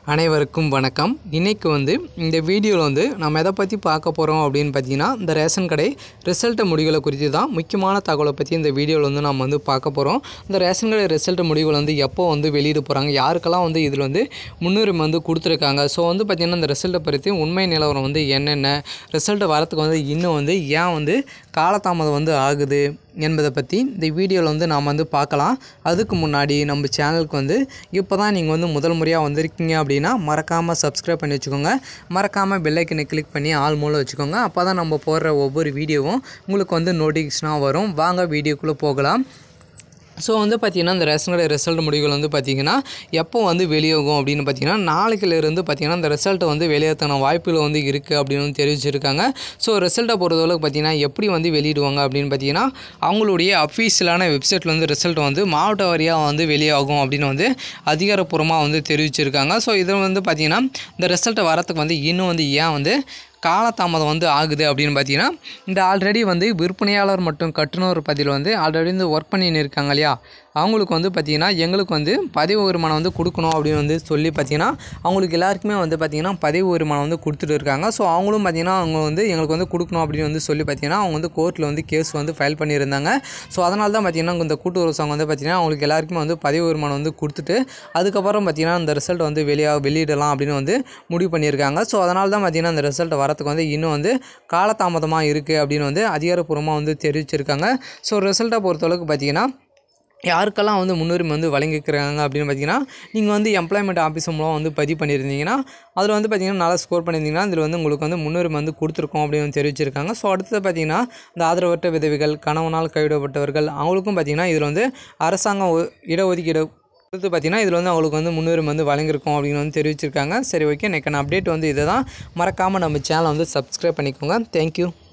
அனைவருக்கும் வணக்கம் இன்றைக்கி வந்து இந்த வீடியோவில் வந்து நம்ம எதை பற்றி பார்க்க போகிறோம் அப்படின்னு பார்த்தீங்கன்னா இந்த ரேஷன் கடை ரிசல்ட் முடிவுகளை குறித்து தான் முக்கியமான தகவலை பற்றி இந்த வீடியோவில் வந்து நம்ம வந்து பார்க்க போகிறோம் இந்த ரேஷன் கடை ரிசல்ட் முடிவுகள் வந்து எப்போ வந்து வெளியிட போகிறாங்க யாருக்கெல்லாம் வந்து இதில் வந்து முன்னுரிமை வந்து கொடுத்துருக்காங்க ஸோ வந்து பார்த்திங்கன்னா இந்த ரிசல்ட்டை பற்றி உண்மை நிலவரம் வந்து என்னென்ன ரிசல்ட் வரத்துக்கு வந்து இன்னும் வந்து ஏன் வந்து காலதாமதம் வந்து ஆகுது என்பதை பற்றி இந்த வீடியோவில் வந்து நாம் வந்து பார்க்கலாம் அதுக்கு முன்னாடி நம்ம சேனலுக்கு வந்து இப்போ தான் நீங்கள் வந்து முதல் முறையாக வந்திருக்கீங்க அப்படின்னா மறக்காமல் சப்ஸ்கிரைப் பண்ணி வச்சுக்கோங்க மறக்காமல் பெல்லைக்கனை கிளிக் பண்ணி ஆல் மூலம் வச்சுக்கோங்க அப்போ தான் நம்ம போடுற ஒவ்வொரு வீடியோவும் உங்களுக்கு வந்து நோட்டிஃபிகேஷனாக வரும் வாங்க வீடியோக்குள்ளே போகலாம் ஸோ வந்து பார்த்திங்கன்னா இந்த ரேஷன் கடை ரிசல்ட் முடிவுகள் வந்து பார்த்திங்கன்னா எப்போ வந்து வெளியாகும் அப்படின்னு பார்த்தீங்கன்னா நாளைக்குலேருந்து பார்த்திங்கன்னா இந்த ரிசல்ட்டை வந்து வெளியேற்றான வாய்ப்புகள் வந்து இருக்குது அப்படின்னு வந்து தெரிவிச்சிருக்காங்க ஸோ ரிசல்ட்டை பொறுத்தளவுக்கு பார்த்திங்கன்னா எப்படி வந்து வெளியிடுவாங்க அப்படின்னு பார்த்தீங்கன்னா அவங்களுடைய அஃபீஷியலான வெப்சைட்டில் வந்து ரிசல்ட் வந்து மாவட்ட வாரியாக வந்து வெளியாகும் அப்படின்னு வந்து அதிகாரப்பூர்வமாக வந்து தெரிவிச்சிருக்காங்க ஸோ இதில் வந்து பார்த்திங்கன்னா இந்த ரிசல்ட்டை வரத்துக்கு வந்து இன்னும் வந்து ஏன் வந்து காலதாமதம் வந்து ஆகுது அப்படின்னு பார்த்தீங்கன்னா இந்த ஆல்ரெடி வந்து விற்பனையாளர் மற்றும் கட்டுநர் பதிவில் வந்து ஆல்ரெடி வந்து ஒர்க் பண்ணின்னு இருக்காங்க இல்லையா அவங்களுக்கு வந்து பார்த்திங்கன்னா எங்களுக்கு வந்து பதிவு வருமானம் வந்து கொடுக்கணும் அப்படின்னு வந்து சொல்லி பார்த்திங்கன்னா அவங்களுக்கு எல்லாருக்குமே வந்து பார்த்திங்கன்னா பதிவு வருமானம் வந்து கொடுத்துட்டு இருக்காங்க ஸோ அவங்களும் பார்த்திங்கன்னா அவங்க வந்து எங்களுக்கு வந்து கொடுக்கணும் அப்படின்னு வந்து சொல்லி பார்த்திங்கன்னா அவங்க வந்து கோர்ட்டில் வந்து கேஸ் வந்து ஃபைல் பண்ணியிருந்தாங்க ஸோ அதனால தான் பார்த்திங்கன்னா இந்த கூட்டுறவு சங்கம் வந்து பார்த்திங்கன்னா அவங்களுக்கு எல்லாருக்குமே வந்து பதிவு வருமானம் வந்து கொடுத்துட்டு அதுக்கப்புறம் பார்த்திங்கன்னா இந்த ரிசல்ட் வந்து வெளியாக வெளியிடலாம் அப்படின்னு வந்து முடிவு பண்ணியிருக்காங்க ஸோ அதனால தான் பார்த்திங்கன்னா இந்த ரிசல்ட் வரத்துக்கு வந்து இன்னும் வந்து காலதாமதமாக இருக்குது அப்படின்னு வந்து அதிகாரப்பூர்வமாக வந்து தெரிவிச்சிருக்காங்க ஸோ ரிசல்ட்டை பொறுத்தளவுக்கு பார்த்திங்கன்னா யாருக்கெல்லாம் வந்து முன்னுரிமை வந்து வழங்கிக்கிறாங்க அப்படின்னு பார்த்தீங்கன்னா நீங்கள் வந்து எம்ப்ளாய்மெண்ட் ஆஃபீஸ் மூலம் வந்து பதிவு பண்ணியிருந்தீங்கன்னா அதில் வந்து பார்த்தீங்கன்னா நல்லா ஸ்கோர் பண்ணியிருந்தீங்கன்னா இதில் வந்து உங்களுக்கு வந்து முன்னுரிமை வந்து கொடுத்துருக்கோம் அப்படின்னு வந்து தெரிவிச்சிருக்காங்க ஸோ அடுத்தது பார்த்தீங்கன்னா இந்த ஆதரவற்ற விதவிகள் கணவனால் கைவிடப்பட்டவர்கள் அவங்களுக்கும் பார்த்தீங்கன்னா இதில் வந்து அரசாங்கம் ஒ- இடஒதுக்கீடு அடுத்து பார்த்தீங்கன்னா இதில் வந்து அவங்களுக்கு வந்து முன்னுரிமை வந்து வழங்கியிருக்கோம் அப்படின்னு வந்து தெரிவிச்சிருக்காங்க சரி ஓகே நெக்கான அப்டேட் வந்து இதை தான் மறக்காமல் நம்ம சேனலை வந்து சப்ஸ்கிரைப் பண்ணிக்கோங்க தேங்க்யூ